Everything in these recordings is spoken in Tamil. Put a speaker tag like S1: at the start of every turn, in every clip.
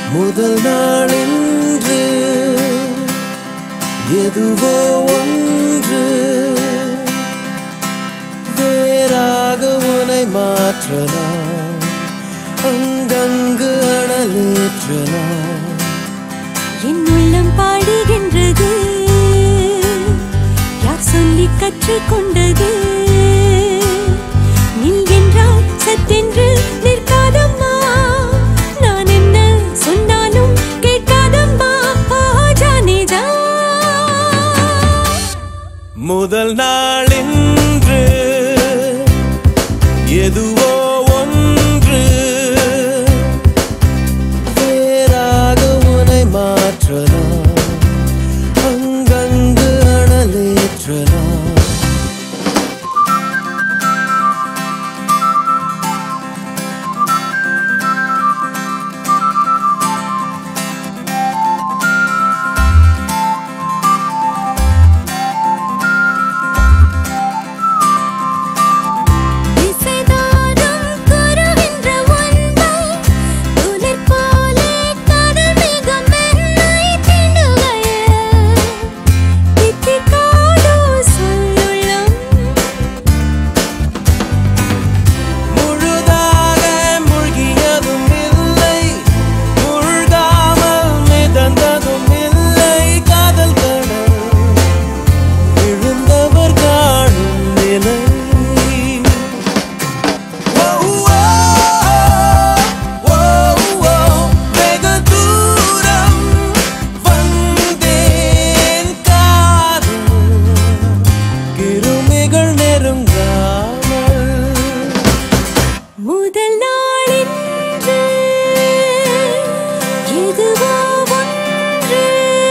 S1: முதல் நாளின்று எதுவோ ஒன்று வேறாக உனை மாற்றலாம் அங்கங்கு அனலேற்றலாம்
S2: என் உள்ளம் பாடுகின்றது யார் சொல்லி கற்றுக்கொண்டது நில் என்றால் சத்தென்று நிற்காதம்மா நான் என்ன சொன்னாலும் கேட்காதம்மா ஆ, ஜானே ஜா
S1: முதல் நாளின்று எதுவோ ஒன்று வேறாக உனை மாற்றலாம் அங்கங்கு அனலேற்றலாம்
S2: திசைதாரும் குருவின்ற ஒன்றை துளிர் போலே கடல் மிகம் என்னை தீண்டுகையில் தித்திக்காதோ சொல்லுள்ளம்
S1: முழுதாக மூழ்கியதும் இல்லை முழுகாமல் மிதந்ததும் இல்லை காதல் கடல் விழுந்தவர் காணும் நிலை ஓ, ஓ, ஓ, ஓ, வெகு தூரம் வந்தேன் காதல் கிருமிகள் நெருங்காமல்
S2: முதல் நாளின்று எதுவோ ஒன்று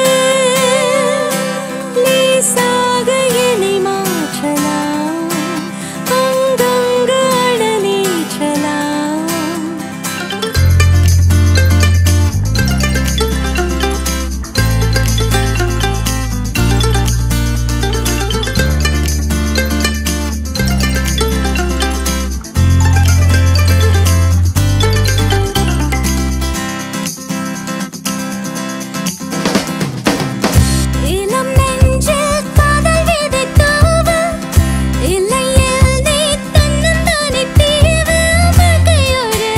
S2: லேசாக என்னை மாற்றலாம் அங்கங்கு அடலேற்றலாம் இளம் நெஞ்சில் காதல் விதை தூவ இல்லையில் நீ தன்னந்தானே தீவு வாழ்க்கையொரு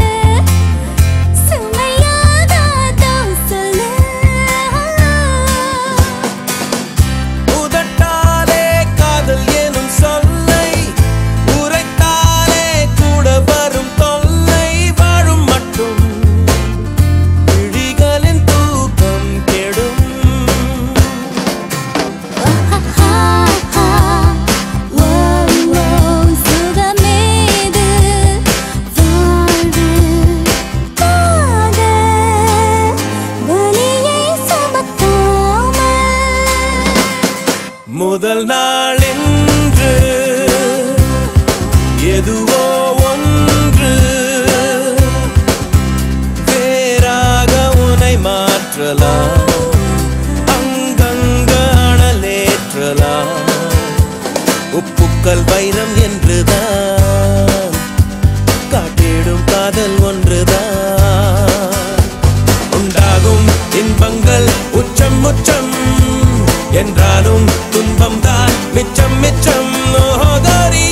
S2: சுமையாகாதோ சொல்லு
S1: உதட்டாலே காதல் எனும் சொல்லை உரைத்தாலே கூட வரும் தொல்லை வாழும் மட்டும் விழிகளின் தூக்கம் கெடும்
S2: சுகமேது வாழ்வு காதல் வலியை சுமக்காமல்
S1: முதல் நாளின்று எதுவோ ஒன்று வேறாக உனை மாற்றலாம் அங்கங்க அனலேற்றலாம் உப்புக்கள் வைரம் என்றுதான் காட்டிடும் காதல் ஒன்றுதான் உண்டாகும் இன்பங்கள் உச்சம் உச்சம் என்றாலும் துன்பம் தான் மிச்சம் மிச்சம் ஓதரி